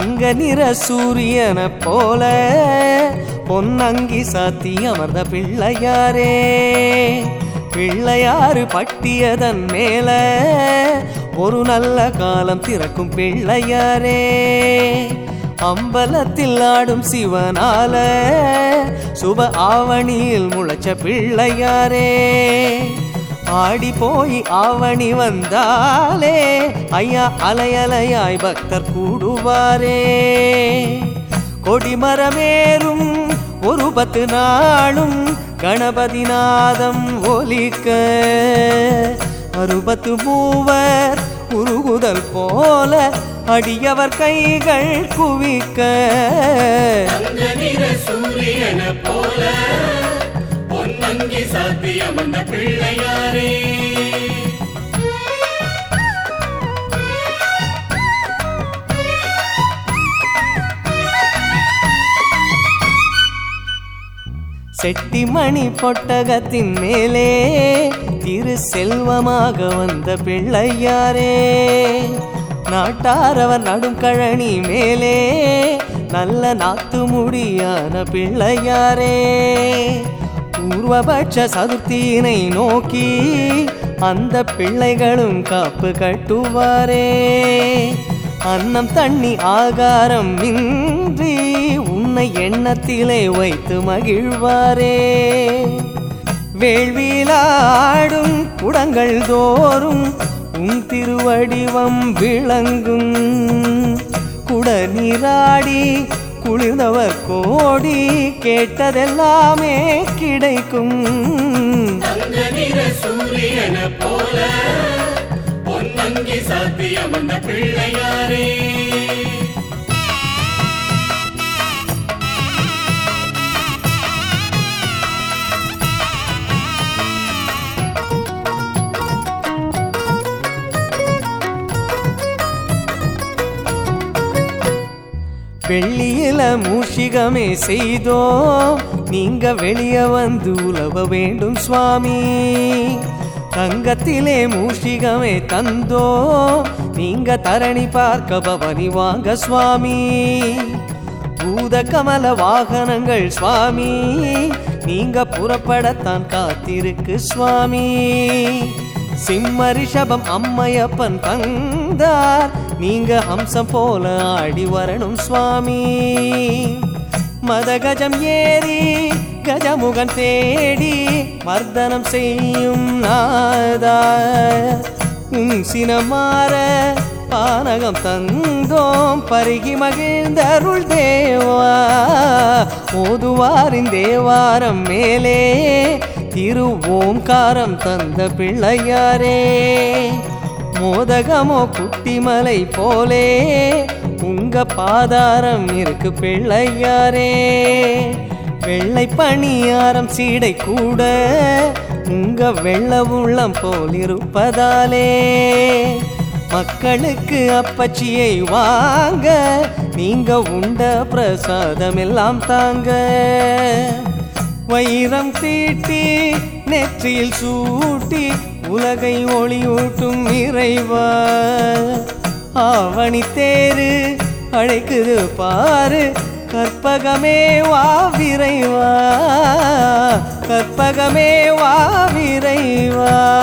தங்க நிற சூரியனை போல பொன்னங்கி சாத்தி அமர்ந்த பிள்ளையாரே பிள்ளையாறு பட்டியதன் மேல ஒரு நல்ல காலம் திறக்கும் பிள்ளையாரே அம்பலத்தில் ஆடும் சிவனால சுப ஆவணியில் முளைச்ச பிள்ளையாரே ஆடி போய் ஆவணி வந்தாலே ஐயா அலையலையாய் பக்தர் கூடுவாரே கொடிமரமேறும் ஒரு பத்து நாளும் கணபதி நாதம் ஒலிக்க அறுபத்து மூவர் உருகுதல் போல அடியவர் கைகள் குவிக்க தங்க நிற சூரியன போல பொன்னங்கி சாத்தி அமர்ந்த பிள்ளையாரே செட்டிமணி பொட்டகத்தின் மேலே திரு செல்வமாக வந்த பிள்ளையாரே நாட்டாரவர் நடும் கழனி மேலே நல்ல நாத்து முடியான பிள்ளையாரே பூர்வபட்ச சதுர்த்தியினை நோக்கி அந்த பிள்ளைகளும் காப்பு கட்டுவாரே அன்னம் தண்ணி ஆகாரம் இன்றி உன்னை எண்ணத்திலே வைத்து மகிழ்வாரே வேள்வியிலாடும் குடங்கள் தோறும் உன் திருவடிவம் விளங்கும் குட நீராடி குளிர்ந்தவர் கோடி கேட்டதெல்லாமே கிடைக்கும் தங்க நிற சூரியன போல பொன்னங்கி சாத்தி அமர்ந்த பிள்ளையாரே வெள்ளியில மூஷிகமே செய்தோம் நீங்க வெளிய வந்து உலவ வேண்டும் சுவாமி தங்கத்திலே மூஷிகமே தந்தோம் நீங்க தரணி பார்க்க பவனி வாங்க சுவாமி பூத கமல வாகனங்கள் சுவாமி நீங்க புறப்படத்தான் காத்திருக்கு சுவாமி சிம்ம ரிஷபம் அம்மையப்பன் தந்தார் நீங்க ஹம்சம் போல ஆடி வரணும் சுவாமி மதகஜம் ஏறி கஜமுகன் தேடி மர்தனம் செய்யும் நாதா உன் சினமாற பானகம் தந்தோம் பருகி மகிழ்ந்தருள் தேவா ஓதுவாரின் தேவாரம் மேலே திரு ஓம்காரம் தந்த பிள்ளையாரே மோதகமோ குட்டிமலை போலே உங்க பாதாரம் இருக்கு பிள்ளையாரே வெள்ளை பணியாரம் சீடை கூட உங்க வெள்ள உள்ளம் போல் இருப்பதாலே மக்களுக்கு அப்பச்சியை வாங்க நீங்க உண்ட பிரசாதம் எல்லாம் தாங்க வைரம் தீட்டி நெற்றியில் சூட்டி உலகை ஒளியூட்டும் இறைவா ஆவணி தேரு அழைக்குது பாரு கற்பகமே வா விரைவா கற்பகமே வா விரைவா